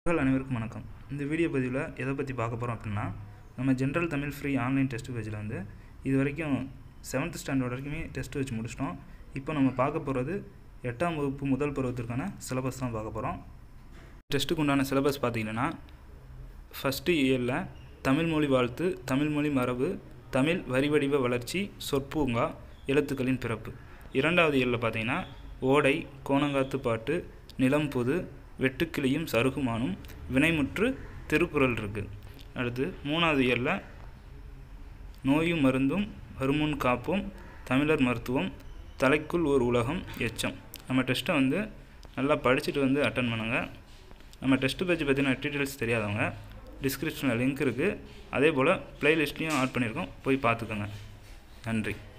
மக்கள் அனைவருக்கும் வணக்கம் இந்த வீடியோ பதிவில் எதை பற்றி பார்க்க போகிறோம் அப்படின்னா நம்ம general Tamil free online test பேஜில் வந்து இது வரைக்கும் செவன்த் ஸ்டாண்டர்ட் வரைக்குமே டெஸ்ட் வச்சு முடிச்சிட்டோம் இப்போ நம்ம பார்க்க போகிறது எட்டாம் வகுப்பு முதல் பருவத்திற்கான சிலபஸ் தான் பார்க்க போகிறோம் டெஸ்ட்டுக்கு உண்டான சிலபஸ் பார்த்தீங்கன்னா ஃபஸ்ட்டு இயரில் தமிழ் மொழி வாழ்த்து தமிழ் மொழி மரபு தமிழ் வரிவடிவ வளர்ச்சி சொற்பூங்கா எழுத்துக்களின் பிறப்பு இரண்டாவது இயரில் பார்த்தீங்கன்னா ஓடை கோணங்காத்து பாட்டு நிலம்பொது வெட்டுக்கிளியும் சருகுமானும் வினைமுற்று திருக்குறள் இருக்குது அடுத்து மூணாவது இயரில் நோயும் மருந்தும் வருமுன் காப்போம் தமிழர் மருத்துவம் தலைக்குள் ஒரு உலகம் எச்சம் நம்ம டெஸ்ட்டை வந்து நல்லா படிச்சுட்டு வந்து அட்டன் பண்ணுங்கள் நம்ம டெஸ்ட்டு பேஜ் பற்றின டீட்டெயில்ஸ் தெரியாதவங்க டிஸ்கிரிப்ஷனில் லிங்க் இருக்குது அதே போல் ப்ளேலிஸ்ட்லேயும் ஆட் பண்ணியிருக்கோம் போய் பார்த்துக்கோங்க நன்றி